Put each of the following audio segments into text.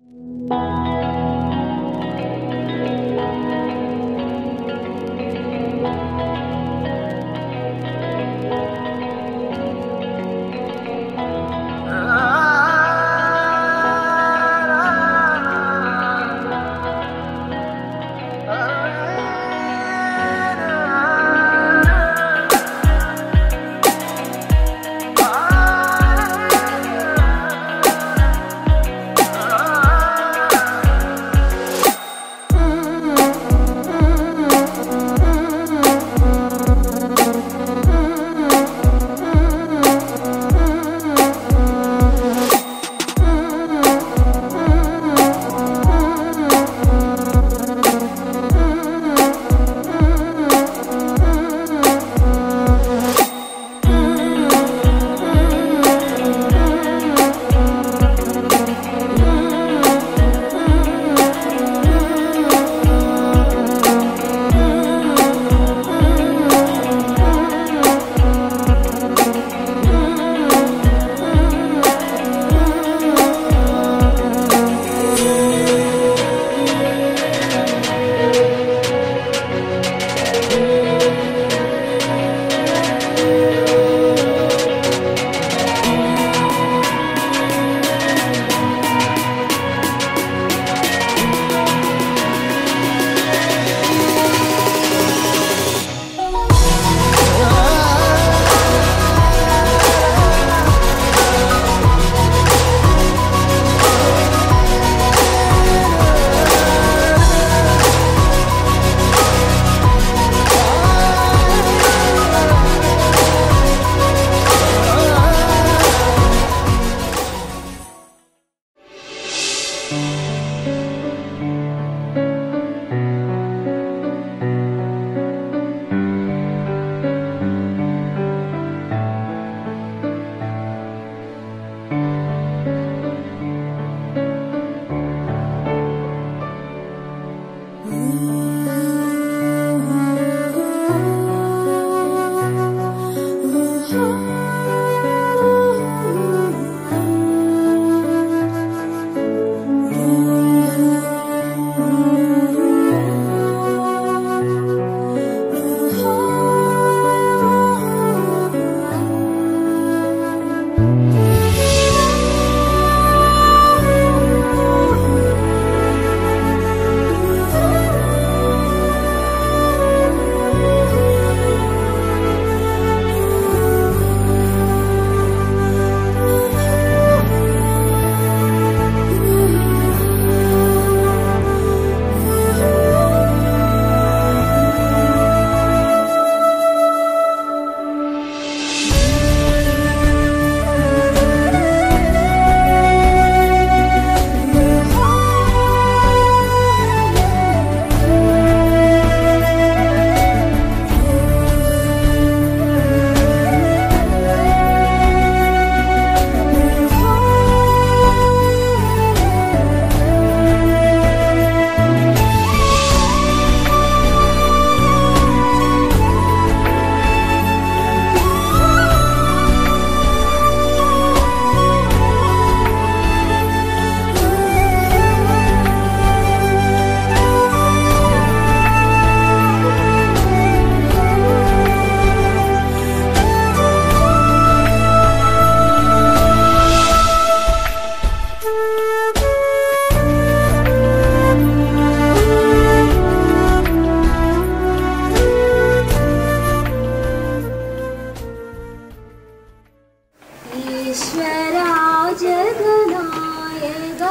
ഈശ്വരാജനായക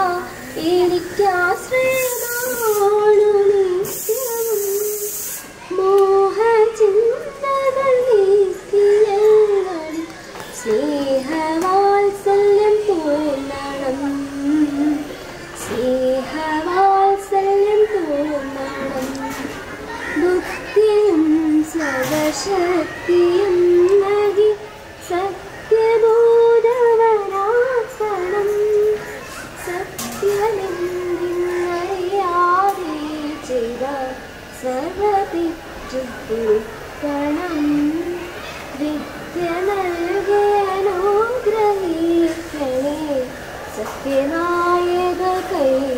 എനിക്കാശ്രയമാണു നിത്യവും മോഹചിന്തകൾ നീക്കിയങ്ങളിൽ സ്നേഹവാത്സല്യം തോന്നണം സ്നേഹവാത്സല്യം തോന്നണം ബുദ്ധിയും സർവശക്തിയും നൽകി സത്യബോധവനാക്കണം സത്യമെന്തിന്നറിയാതെ ചെയ്ത സർവതെറ്റുക്കണം വിദ്യ നൽകി അനുഗ്രഹിക്കണേ സത്യനായക കൈ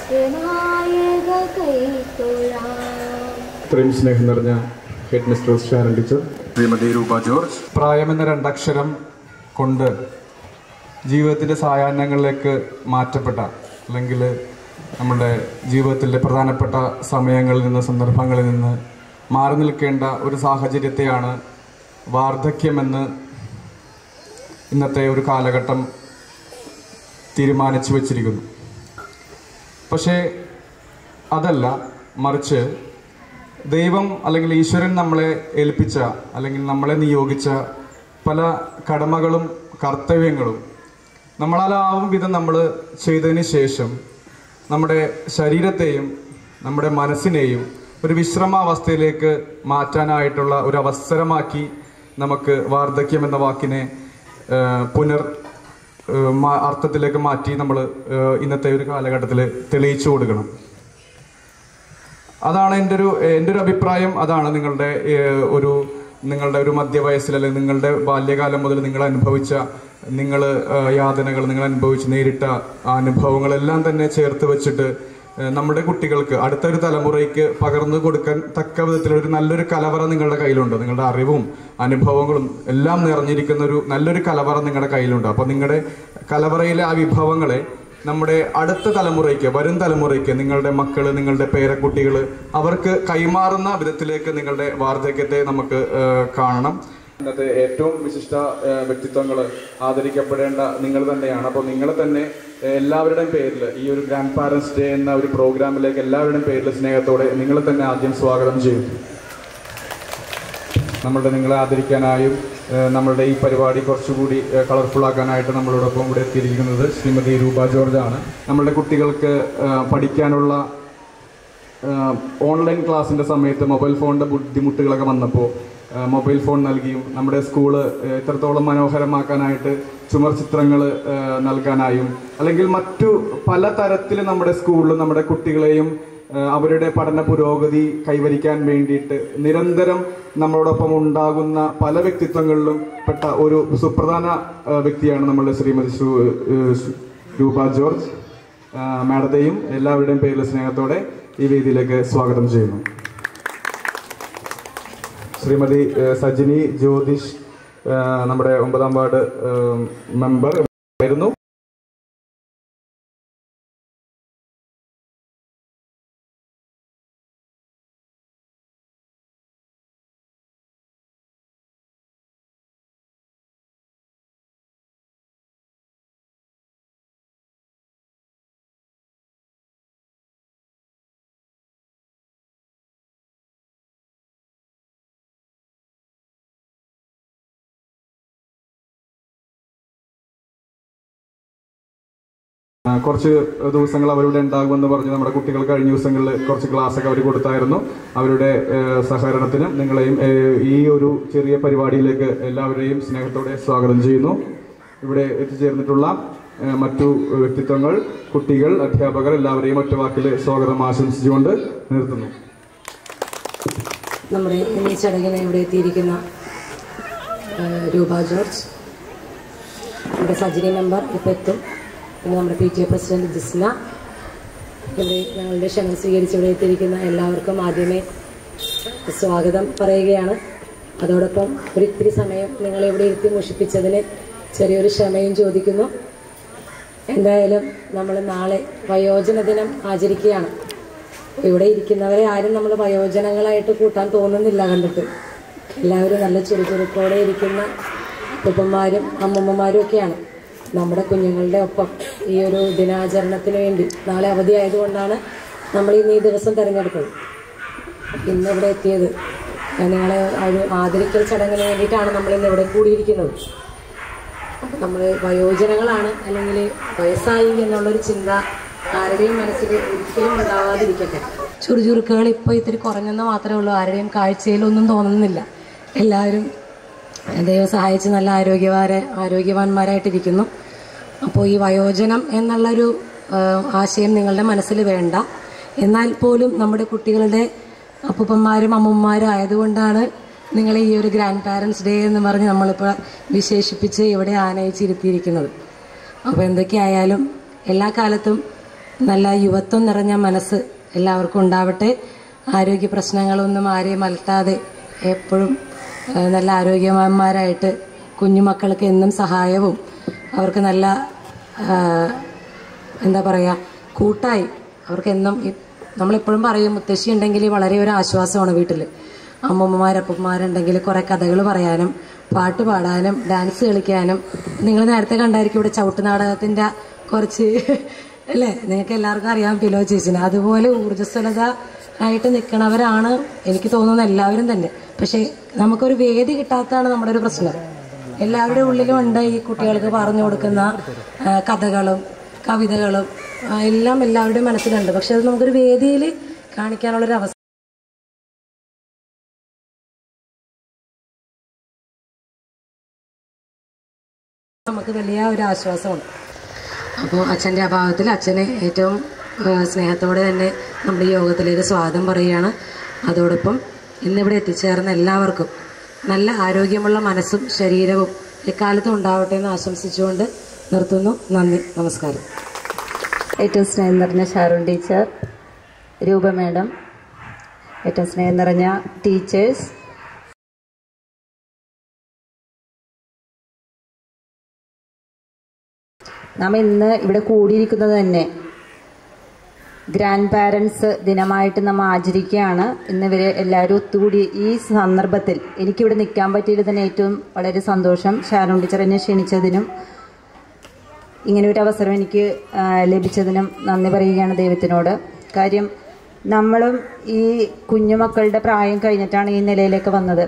നായക കൈത്തൊഴാം ഇത്രയും സ്നേഹം നിറഞ്ഞ head mistress Sharon teacher Shrimati Roopa George പ്രായമെന്ന രണ്ടക്ഷരം കൊണ്ട് ജീവിതത്തിൻ്റെ സായാഹ്നങ്ങളിലേക്ക് മാറ്റപ്പെട്ട അല്ലെങ്കിൽ നമ്മുടെ ജീവിതത്തിലെ പ്രധാനപ്പെട്ട സമയങ്ങളിൽ നിന്ന് സന്ദർഭങ്ങളിൽ നിന്ന് മാറി നിൽക്കേണ്ട ഒരു സാഹചര്യത്തെയാണ് വാർദ്ധക്യമെന്ന് ഇന്നത്തെ ഒരു കാലഘട്ടം തീരുമാനിച്ചു വച്ചിരിക്കുന്നു പക്ഷേ അതല്ല മറിച്ച് ദൈവം അല്ലെങ്കിൽ ഈശ്വരൻ നമ്മളെ ഏൽപ്പിച്ച അല്ലെങ്കിൽ നമ്മളെ നിയോഗിച്ച പല കടമകളും കർത്തവ്യങ്ങളും നമ്മളാലാവും വിധം നമ്മൾ ചെയ്തതിന് ശേഷം നമ്മുടെ ശരീരത്തെയും നമ്മുടെ മനസ്സിനെയും ഒരു വിശ്രമാവസ്ഥയിലേക്ക് മാറ്റാനായിട്ടുള്ള ഒരു അവസരമാക്കി നമുക്ക് വാർദ്ധക്യം എന്ന വാക്കിനെ ആ, പുനർ ആ, മാ- അർത്ഥത്തിലേക്ക് മാറ്റി നമ്മൾ ഇന്നത്തെ ഒരു കാലഘട്ടത്തിൽ തെളിയിച്ചു കൊടുക്കണം അതാണ് എൻ്റെ ഒരു എൻ്റെ ഒരു അഭിപ്രായം അതാണ് നിങ്ങളുടെ ഏഹ്, ഒരു നിങ്ങളുടെ ഒരു മധ്യവയസ്സിൽ അല്ലെങ്കിൽ നിങ്ങളുടെ ബാല്യകാലം മുതൽ നിങ്ങൾ അനുഭവിച്ച നിങ്ങൾ യാതനകൾ നിങ്ങൾ അനുഭവിച്ച് നേരിട്ട ആ അനുഭവങ്ങളെല്ലാം തന്നെ ചേർത്ത് വെച്ചിട്ട് ഏഹ്, നമ്മുടെ കുട്ടികൾക്ക് അടുത്തൊരു തലമുറയ്ക്ക് പകർന്നു കൊടുക്കാൻ തക്ക വിധത്തിൽ ഒരു നല്ലൊരു കലവറ നിങ്ങളുടെ കയ്യിലുണ്ട് നിങ്ങളുടെ അറിവും അനുഭവങ്ങളും എല്ലാം നിറഞ്ഞിരിക്കുന്ന ഒരു നല്ലൊരു കലവറ നിങ്ങളുടെ കയ്യിലുണ്ട് അപ്പോൾ നിങ്ങളുടെ കലവറയിലെ ആ വിഭവങ്ങളെ നമ്മുടെ അടുത്ത തലമുറയ്ക്ക് വരും തലമുറയ്ക്ക് നിങ്ങളുടെ മക്കള് നിങ്ങളുടെ പേരക്കുട്ടികൾ അവർക്ക് കൈമാറുന്ന വിധത്തിലേക്ക് നിങ്ങളുടെ വാർദ്ധക്യത്തെ നമുക്ക് ആ, കാണണം ഇന്നത്തെ ഏറ്റവും വിശിഷ്ട വ്യക്തിത്വങ്ങൾ ആദരിക്കപ്പെടേണ്ട നിങ്ങൾ തന്നെയാണ് അപ്പോൾ നിങ്ങളെ തന്നെ ആ, എല്ലാവരുടെയും പേരിൽ ഈ ഒരു ഗ്രാൻഡ് പാരൻസ് ഡേ എന്ന ഒരു പ്രോഗ്രാമിലേക്ക് എല്ലാവരുടെയും പേരിൽ സ്നേഹത്തോടെ നിങ്ങളെ തന്നെ ആദ്യം സ്വാഗതം ചെയ്യും നമ്മളുടെ നിങ്ങളെ ആദരിക്കാനായും ഏഹ് നമ്മളുടെ ഈ പരിപാടി കുറച്ചുകൂടി കളർഫുൾ ആക്കാനായിട്ട് നമ്മളോടൊപ്പം ഇവിടെ എത്തിയിരിക്കുന്നത് ശ്രീമതി രൂപ ജോർജ് ആണ് നമ്മളുടെ കുട്ടികൾക്ക് ഏഹ് പഠിക്കാനുള്ള ഏഹ് ഓൺലൈൻ ക്ലാസ്സിൻ്റെ സമയത്ത് മൊബൈൽ ഫോണിൻ്റെ ബുദ്ധിമുട്ടുകളൊക്കെ വന്നപ്പോൾ ഏഹ് മൊബൈൽ ഫോൺ നൽകിയും നമ്മുടെ സ്കൂള് ഏഹ് എത്രത്തോളം മനോഹരമാക്കാനായിട്ട് ചുമർ ചിത്രങ്ങൾ നൽകാനായും അല്ലെങ്കിൽ മറ്റു പല തരത്തിൽ നമ്മുടെ സ്കൂളിൽ നമ്മുടെ കുട്ടികളെയും ഏഹ് അവരുടെ പഠന പുരോഗതി കൈവരിക്കാൻ വേണ്ടിയിട്ട് നിരന്തരം നമ്മളോടൊപ്പം ഉണ്ടാകുന്ന പല വ്യക്തിത്വങ്ങളിലും പെട്ട ഒരു സുപ്രധാന ഏഹ് വ്യക്തിയാണ് നമ്മളുടെ ശ്രീമതി ശ്രു- ഏഹ് ശ്രു- രൂപ ജോർജ് ഏഹ് മാഡത്തെയും എല്ലാവരുടെയും പേരിൽ സ്നേഹത്തോടെ ഈ വേദിയിലേക്ക് സ്വാഗതം ചെയ്യുന്നു ശ്രീമതി ഏഹ് സജിനി ജ്യോതിഷ് ഏഹ് നമ്മുടെ ഒമ്പതാം വാർഡ് ഏഹ് മെമ്പർ ആയിരുന്നു ആ, കുറച്ച് ദിവസങ്ങൾ അവരുടെ ഉണ്ടാകുമെന്ന് പറഞ്ഞ് നമ്മുടെ കുട്ടികൾ കഴിഞ്ഞ ദിവസങ്ങളിൽ കുറച്ച് ക്ലാസ് ഒക്കെ അവർ കൊടുത്തായിരുന്നു അവരുടെ ഏഹ്, സഹകരണത്തിനും നിങ്ങളെയും ഏഹ്, ഈ ഒരു ചെറിയ പരിപാടിയിലേക്ക് എല്ലാവരെയും സ്നേഹത്തോടെ സ്വാഗതം ചെയ്യുന്നു ഇവിടെ എത്തിച്ചേർന്നിട്ടുള്ള ഏഹ്, മറ്റു വ്യക്തിത്വങ്ങൾ കുട്ടികൾ അധ്യാപകർ എല്ലാവരെയും ഒറ്റ വാക്കിൽ സ്വാഗതം ആശംസിച്ചുകൊണ്ട് നിർത്തുന്നു നമ്മുടെ ഈ ചടങ്ങിന് ഇവിടെ എത്തിയിരിക്കുന്ന ആ, രൂപ ജോർജ് നമ്മുടെ സജിനി മെമ്പർ ഇപ്പോൾ എത്തും പിന്നെ നമ്മുടെ P T A president Jisna ഇവിടെ ഞങ്ങളുടെ ക്ഷണം സ്വീകരിച്ച് ഇവിടെ എത്തിയിരിക്കുന്ന എല്ലാവർക്കും ആദ്യമേ സ്വാഗതം പറയുകയാണ് അതോടൊപ്പം ഒരു ഇത്തിരി സമയം നിങ്ങളെ ഇവിടെ ഇരുത്തി മുഷിപ്പിച്ചതിന് ചെറിയൊരു ക്ഷമയും ചോദിക്കുന്നു എന്തായാലും നമ്മൾ നാളെ വയോജന ദിനം ആചരിക്കുകയാണ് ഇവിടെ ഇരിക്കുന്നവരെ ആരും നമ്മൾ വയോജനങ്ങളായിട്ട് കൂട്ടാൻ തോന്നുന്നില്ല കണ്ടിട്ട് എല്ലാവരും നല്ല ചുറുചുറുക്കോടെ ഇരിക്കുന്ന ഉപ്പന്മാരും അമ്മമ്മമാരും ഒക്കെയാണ് നമ്മുടെ കുഞ്ഞുങ്ങളുടെ ഒപ്പം ഈ ഒരു ദിനാചരണത്തിന് വേണ്ടി നാളെ അവധി ആയതുകൊണ്ടാണ് നമ്മൾ ഇന്ന് ഈ ദിവസം തിരഞ്ഞെടുത്തത് ഇന്ന് ഇവിടെ എത്തിയത് നിങ്ങളെ ആ ഒരു ആദരിക്കൽ ചടങ്ങിന് വേണ്ടിയിട്ടാണ് നമ്മൾ ഇന്ന് ഇവിടെ കൂടിയിരിക്കുന്നത് അപ്പം നമ്മൾ വയോജനങ്ങളാണ് അല്ലെങ്കിൽ വയസ്സായി എന്നുള്ളൊരു ചിന്ത ആരുടെയും മനസ്സിൽ ഒരിക്കലും ഉണ്ടാവാതിരിക്കട്ടെ ചുറുചുറുക്കുകൾ ഇപ്പോൾ ഇത്തിരി കുറഞ്ഞെന്ന് മാത്രമേ ഉള്ളൂ ആരുടെയും കാഴ്ചയിലൊന്നും തോന്നുന്നില്ല എല്ലാവരും ദൈവം സഹായിച്ച് നല്ല ആരോഗ്യവാര ആരോഗ്യവാന്മാരായിട്ടിരിക്കുന്നു അപ്പോൾ ഈ വയോജനം എന്നുള്ളൊരു ആ, ആശയം നിങ്ങളുടെ മനസ്സിൽ വേണ്ട എന്നാൽ പോലും നമ്മുടെ കുട്ടികളുടെ അപ്പൂപ്പന്മാരും അമ്മൂമ്മമാരും ആയതുകൊണ്ടാണ് നിങ്ങളെ ഈ ഒരു ഗ്രാൻഡ് പാരൻസ് ഡേ എന്ന് പറഞ്ഞ് നമ്മളിപ്പോൾ വിശേഷിപ്പിച്ച് ഇവിടെ ആനയിച്ചിരുത്തിയിരിക്കുന്നത് അപ്പോൾ എന്തൊക്കെയായാലും എല്ലാ കാലത്തും നല്ല യുവത്വം നിറഞ്ഞ മനസ്സ് എല്ലാവർക്കും ഉണ്ടാവട്ടെ ആരോഗ്യ പ്രശ്നങ്ങളൊന്നും ആരെയും അലട്ടാതെ എപ്പോഴും ആ, നല്ല ആരോഗ്യവാന്മാരായിട്ട് കുഞ്ഞുമക്കൾക്ക് എന്നും സഹായവും അവർക്ക് നല്ല ആ, എന്താ പറയുക കൂട്ടായി അവർക്ക് എന്നും ഈ- നമ്മളെപ്പോഴും പറയും മുത്തശ്ശി ഉണ്ടെങ്കിൽ വളരെ ഒരു ആശ്വാസമാണ് വീട്ടിൽ അമ്മമ്മമാരപ്പന്മാരുണ്ടെങ്കിൽ കുറേ കഥകൾ പറയാനും പാട്ട് പാടാനും ഡാൻസ് കളിക്കാനും നിങ്ങൾ നേരത്തെ കണ്ടായിരിക്കും ഇവിടെ ചവിട്ട് നാടകത്തിൻ്റെ കുറച്ച് അല്ലേ നിങ്ങൾക്ക് എല്ലാവർക്കും അറിയാം പിലോ ചേച്ചിനെ അതുപോലെ ഊർജ്ജസ്വലത ആയിട്ട് നിൽക്കണവരാണ് എനിക്ക് തോന്നുന്ന എല്ലാവരും തന്നെ പക്ഷേ നമുക്കൊരു വേദി കിട്ടാത്തതാണ് നമ്മുടെ ഒരു പ്രശ്നം എല്ലാവരുടെ ഉള്ളിലും ഉണ്ട് ഈ കുട്ടികൾക്ക് പറഞ്ഞു കൊടുക്കുന്ന ആ, കഥകളും കവിതകളും ആ, എല്ലാം എല്ലാവരുടെയും മനസ്സിലുണ്ട് പക്ഷെ അത് നമുക്കൊരു വേദിയിൽ കാണിക്കാനുള്ളൊരു അവസ്ഥ നമുക്ക് വലിയ ഒരു ആശ്വാസമാണ് അപ്പോൾ അച്ഛൻ്റെ അഭാവത്തിൽ അച്ഛനെ ഏറ്റവും ആ, സ്നേഹത്തോടെ തന്നെ നമ്മുടെ ഈ യോഗത്തിലേക്ക് സ്വാഗതം പറയുകയാണ് അതോടൊപ്പം ഇന്നിവിടെ എത്തിച്ചേർന്ന എല്ലാവർക്കും നല്ല ആരോഗ്യമുള്ള മനസ്സും ശരീരവും എക്കാലത്തും ഉണ്ടാവട്ടെ എന്ന് ആശംസിച്ചുകൊണ്ട് നിർത്തുന്നു നന്ദി നമസ്കാരം ഏറ്റവും സ്നേഹം നിറഞ്ഞ ഷാരോൺ ടീച്ചർ രൂപ മാഡം ഏറ്റവും സ്നേഹം നിറഞ്ഞ ടീച്ചേഴ്സ് നാം ഇന്ന് ഇവിടെ കൂടിയിരിക്കുന്നത് തന്നെ ഗ്രാൻഡ് പാരൻസ് ദിനമായിട്ട് നമ്മൾ ആചരിക്കുകയാണ് ഇന്ന് ഇവരെ എല്ലാവരും ഒത്തുകൂടി ഈ സന്ദർഭത്തിൽ എനിക്കിവിടെ നിൽക്കാൻ പറ്റിയതിൽ തന്നെ ഏറ്റവും വളരെ സന്തോഷം ഷാരോൺ ടീച്ചർ എന്നെ ക്ഷണിച്ചതിനും ഇങ്ങനെ ഒരു അവസരം എനിക്ക് ആ, ലഭിച്ചതിനും നന്ദി പറയുകയാണ് ദൈവത്തിനോട് കാര്യം നമ്മളും ഈ കുഞ്ഞുമക്കളുടെ പ്രായം കഴിഞ്ഞിട്ടാണ് ഈ നിലയിലേക്ക് വന്നത്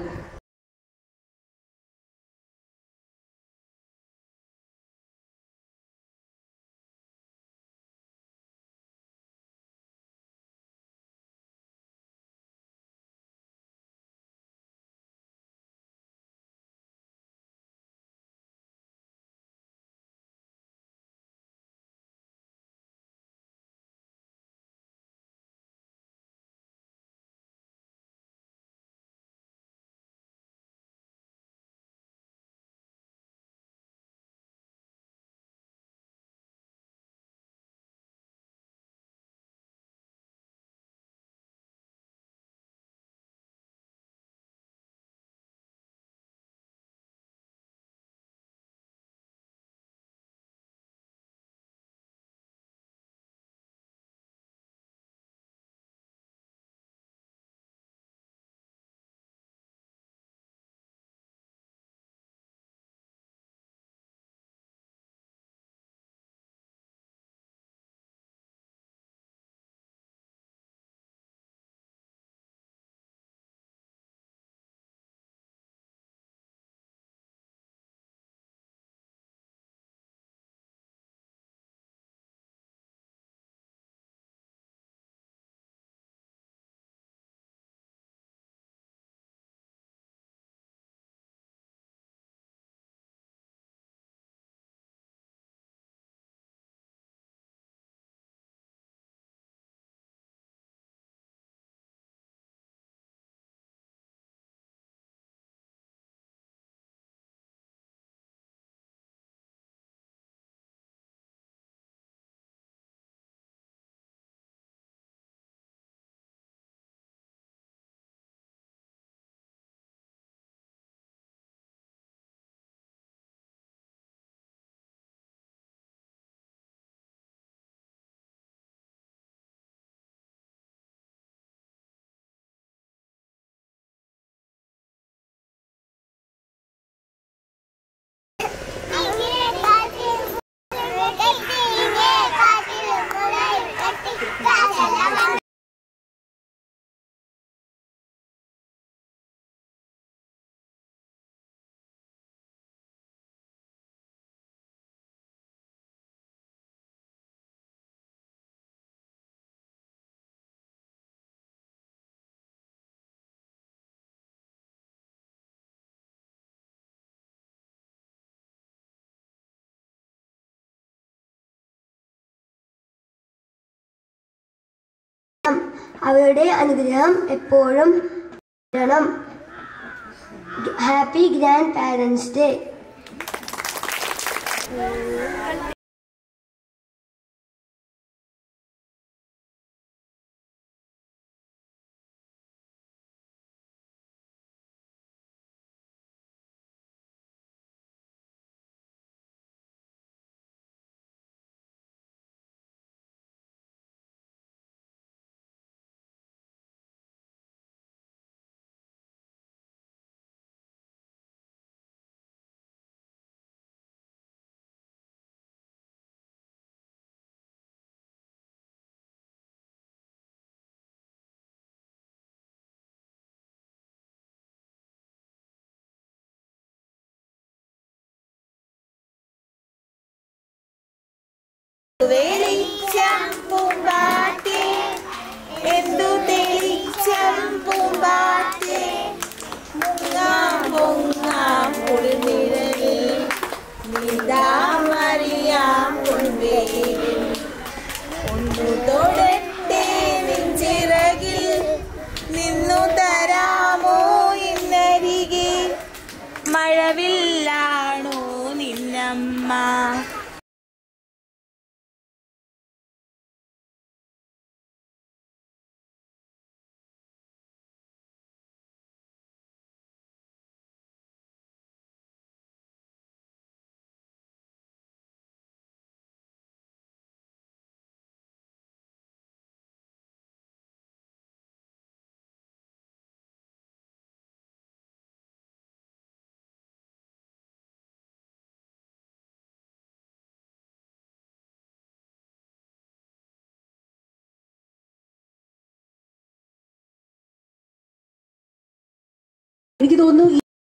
അവരുടെ അനുഗ്രഹം എപ്പോഴും വരണം ഹാപ്പി ഗ്രാൻഡ് പാരൻസ് ഡേ വെളിച്ചം പൂമ്പാറ്റേ എന്തു തെളിച്ചം പൂമ്പാറ്റേ മുങ്ങാം പൊങ്ങാം കുളിനിഴലിൽ നീതാമറിയാം പൊൻവേലിൽ ഒന്നു തൊടട്ടെ നെഞ്ചിറകിൽ നിന്നു തരാമോ ഇന്നരികെ മഴവില്ലാണോ നിന്നമ്മ എനിക്ക് തോന്നുന്നു ഈ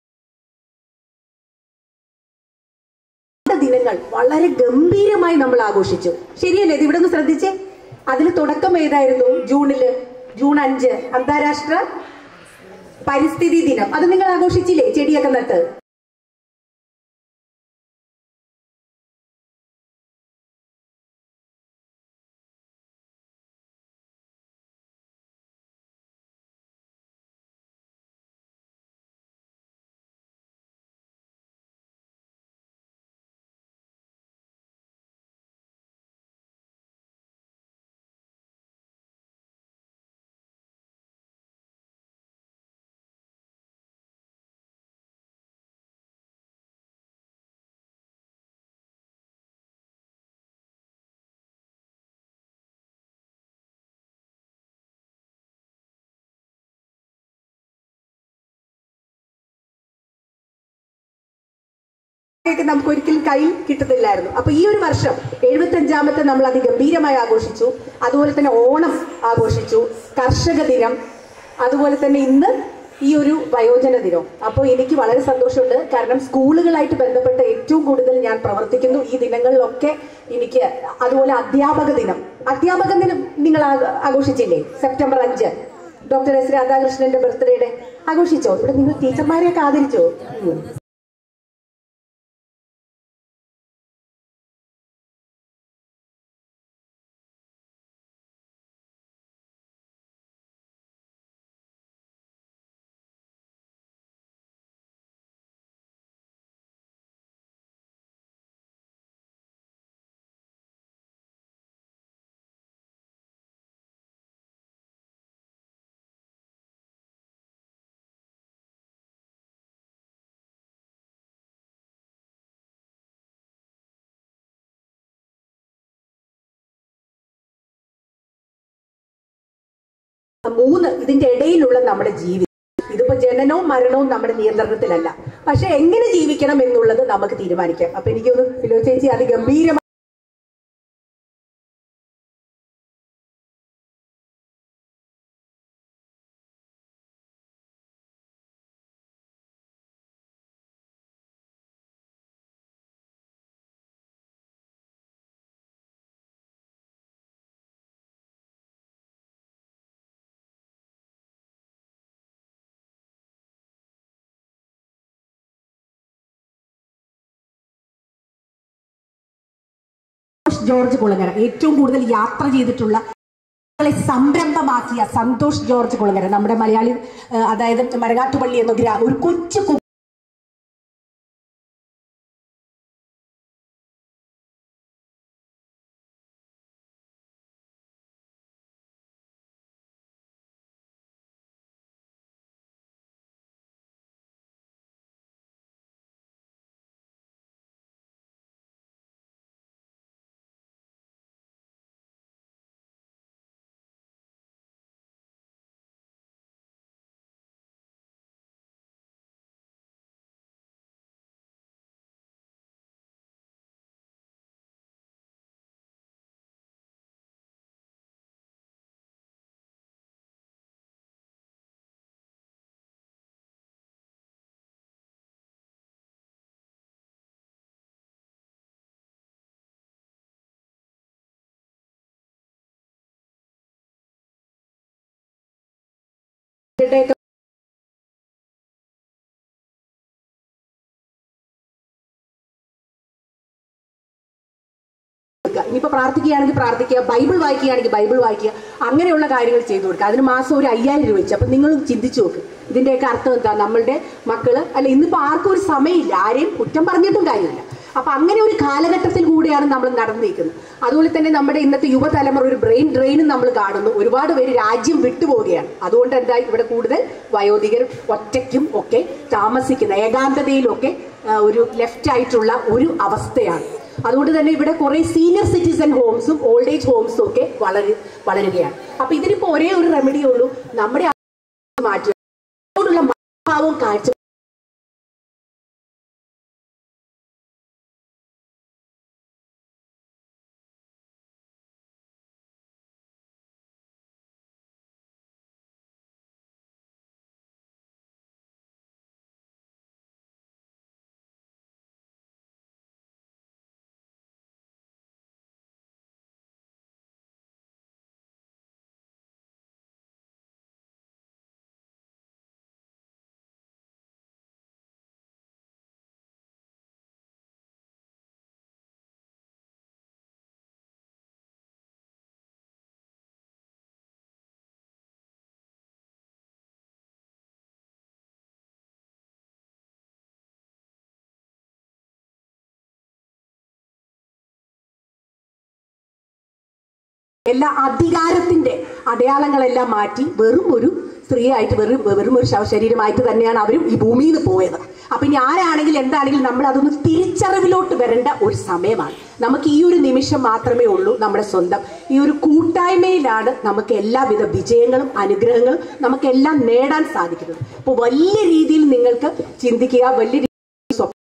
ദിനങ്ങൾ വളരെ ഗംഭീരമായി നമ്മൾ ആഘോഷിച്ചു ശരിയല്ലേ ഇത് ഇവിടെ ഒന്ന് ശ്രദ്ധിച്ചേ അതിൽ തുടക്കം ഏതായിരുന്നു ജൂണില് ജൂൺ അഞ്ച് അന്താരാഷ്ട്ര പരിസ്ഥിതി ദിനം അത് നിങ്ങൾ ആഘോഷിച്ചില്ലേ ചെടിയൊക്കെ നട്ട് ഒക്കെ നമുക്ക് ഒരിക്കലും കയ്യിൽ കിട്ടുന്നില്ലായിരുന്നു അപ്പൊ ഈ ഒരു വർഷം എഴുപത്തി അഞ്ചാമത്തെ നമ്മൾ അതിഗംഭീരമായി ആഘോഷിച്ചു അതുപോലെ തന്നെ ഓണം ആഘോഷിച്ചു കർഷക ദിനം അതുപോലെ തന്നെ ഇന്ന് ഈ ഒരു വയോജന ദിനം അപ്പോൾ എനിക്ക് വളരെ സന്തോഷമുണ്ട് കാരണം സ്കൂളുകളായിട്ട് ബന്ധപ്പെട്ട് ഏറ്റവും കൂടുതൽ ഞാൻ പ്രവർത്തിക്കുന്നു ഈ ദിനങ്ങളിലൊക്കെ എനിക്ക് അതുപോലെ അധ്യാപക ദിനം അധ്യാപക ദിനം നിങ്ങൾ ആ- ആഘോഷിച്ചില്ലേ സെപ്റ്റംബർ അഞ്ച് ഡോക്ടർ എസ് രാധാകൃഷ്ണന്റെ ബർത്ത്ഡേയുടെ ആഘോഷിച്ചോ ഇവിടെ നിങ്ങൾ ടീച്ചർമാരെയൊക്കെ ആദരിച്ചോ ഉം. മൂന്ന് ഇതിന്റെ ഇടയിലുള്ള നമ്മുടെ ജീവിതം ഇതിപ്പോ ജനനവും മരണവും നമ്മുടെ നിയന്ത്രണത്തിലല്ല പക്ഷെ എങ്ങനെ ജീവിക്കണം എന്നുള്ളത് നമുക്ക് തീരുമാനിക്കാം അപ്പൊ എനിക്കൊന്ന് ഫിലോ ചേച്ചി അതിഗംഭീരമായി സന്തോഷ് ജോർജ് കുളങ്ങര ഏറ്റവും കൂടുതൽ യാത്ര ചെയ്തിട്ടുള്ള ളെ സംരംഭമാക്കിയ സന്തോഷ് ജോർജ് കുളങ്ങര നമ്മുടെ മലയാളി ആ, അതായത് മരങ്ങാട്ടുപള്ളി എന്ന ഗ്രാമം ഒരു കൊച്ചു കു- ഇവരുടെയൊക്കെ കൊടുക്കുക. ഇനിയിപ്പോ പ്രാർത്ഥിക്കുകയാണെങ്കിൽ പ്രാർത്ഥിക്കുക ബൈബിൾ വായിക്കുകയാണെങ്കിൽ ബൈബിൾ വായിക്കുക അങ്ങനെയുള്ള കാര്യങ്ങൾ ചെയ്തു കൊടുക്കുക അതിന് മാസം ഒരു അയ്യായിരം രൂപ വെച്ച് അപ്പൊ നിങ്ങൾ ചിന്തിച്ചു നോക്ക് ഇതിന്റെയൊക്കെ അർത്ഥം എന്താ നമ്മളുടെ മക്കള് അല്ല ഇന്നിപ്പോ ആർക്കും ഒരു സമയമില്ല ആരെയും കുറ്റം പറഞ്ഞിട്ടും കാര്യമില്ല അപ്പൊ അങ്ങനെ ഒരു കാലഘട്ടത്തിൽ കൂടെയാണ് നമ്മൾ നടന്നു നിൽക്കുന്നത് അതുപോലെ തന്നെ നമ്മുടെ ഇന്നത്തെ യുവതലമുറ ഒരു ബ്രെയിൻ ഡ്രെയിനും നമ്മൾ കാണുന്നു ഒരുപാട് പേര് രാജ്യം വിട്ടുപോവുകയാണ് അതുകൊണ്ട് എന്താ ഇവിടെ കൂടുതൽ വയോധികർ ഒറ്റയ്ക്കും ഒക്കെ താമസിക്കുന്ന ഏകാന്തതയിലൊക്കെ ആ, ഒരു ലെഫ്റ്റ് ആയിട്ടുള്ള ഒരു അവസ്ഥയാണ് അതുകൊണ്ട് തന്നെ ഇവിടെ കുറെ സീനിയർ സിറ്റിസൺ ഹോംസും ഓൾഡ് ഏജ് ഹോംസും ഒക്കെ വളരു വളരുകയാണ് അപ്പൊ ഇതിനിപ്പോ ഒരേ ഒരു റെമഡിയേ ഉള്ളൂ നമ്മുടെ ആ മാറ്റുക ഇതിനോടുള്ള മനോഭാവം കാഴ്ച എല്ലാ അധികാരത്തിന്റെ അടയാളങ്ങളെല്ലാം മാറ്റി വെറും ഒരു സ്ത്രീയായിട്ട് വെറും വെറും ഒരു ശവശരീരമായിട്ട് തന്നെയാണ് അവരും ഈ ഭൂമിയിൽ നിന്ന് പോയത് അപ്പൊ ഇനി ആരാണെങ്കിലും എന്താണെങ്കിലും നമ്മൾ അതൊന്ന് തിരിച്ചറിവിലോട്ട് വരേണ്ട ഒരു സമയമാണ് നമുക്ക് ഈ ഒരു നിമിഷം മാത്രമേ ഉള്ളൂ നമ്മുടെ സ്വന്തം ഈ ഒരു കൂട്ടായ്മയിലാണ് നമുക്ക് എല്ലാവിധ വിജയങ്ങളും അനുഗ്രഹങ്ങളും നമുക്കെല്ലാം നേടാൻ സാധിക്കുന്നത് അപ്പോൾ വലിയ രീതിയിൽ നിങ്ങൾക്ക് ചിന്തിക്കുക വലിയ രീതിയിൽ സ്വപ്നം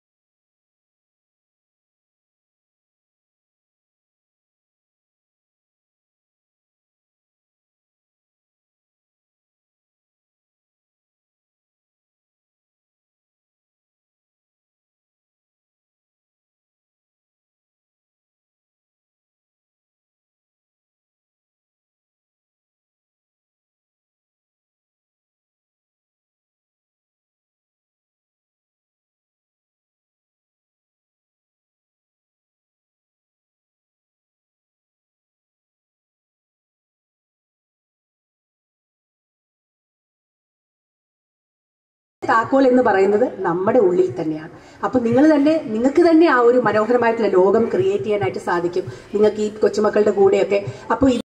താക്കോൽ എന്ന് പറയുന്നത് നമ്മുടെ ഉള്ളിൽ തന്നെയാണ് അപ്പൊ നിങ്ങൾ തന്നെ നിങ്ങൾക്ക് തന്നെ ആ ഒരു മനോഹരമായിട്ടുള്ള ലോകം ക്രിയേറ്റ് ചെയ്യാനായിട്ട് സാധിക്കും നിങ്ങൾക്ക് ഈ കൊച്ചുമക്കളുടെ കൂടെയൊക്കെ അപ്പൊ ഇത്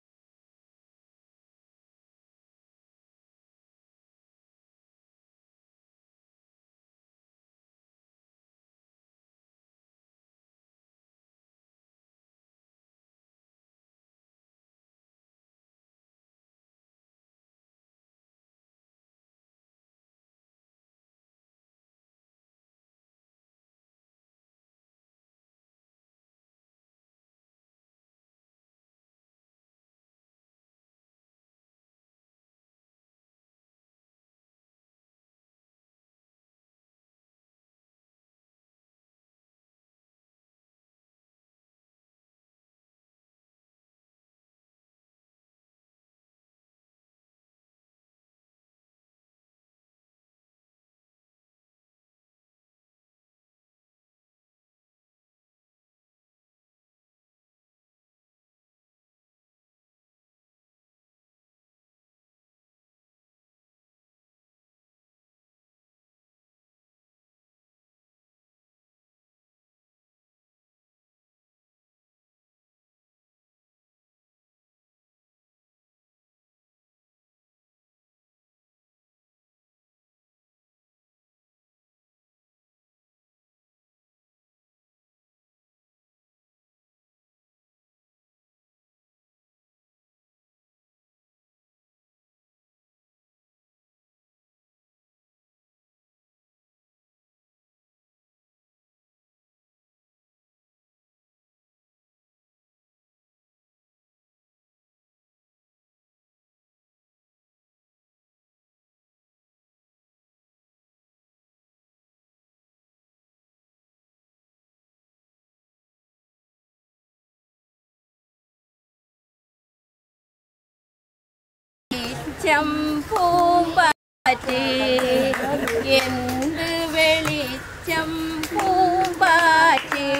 ചമ്പൂമ്പ എന്ത് വെളിച്ചം പൂമ്പാറ്റേ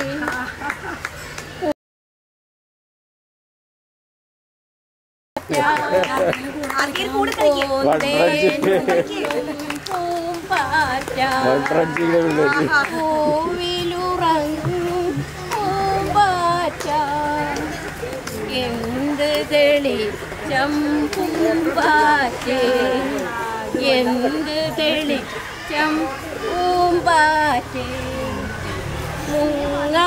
പൂവിലുറങ്ങും പൂമ്പാറ്റ എന്ത് തെളിച്ചം പൂമ്പാറ്റേ എന്ത് തെളിച്ചം പൂമ്പാറ്റേ മുങ്ങ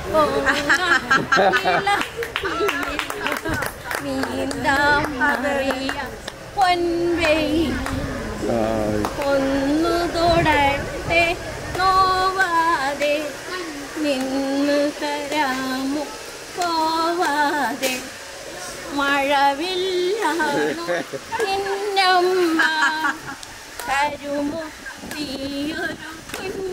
നീന്താം മറിയ പൊൻവെയിൽ ഒന്നു തൊടട്ടെ നോവാതെ നിന്ന് തരാമോ പോവാതെ മഴവില്ലാണു നിന്നമ്മ തരുമോ നീയൊരു കുഞ്ഞു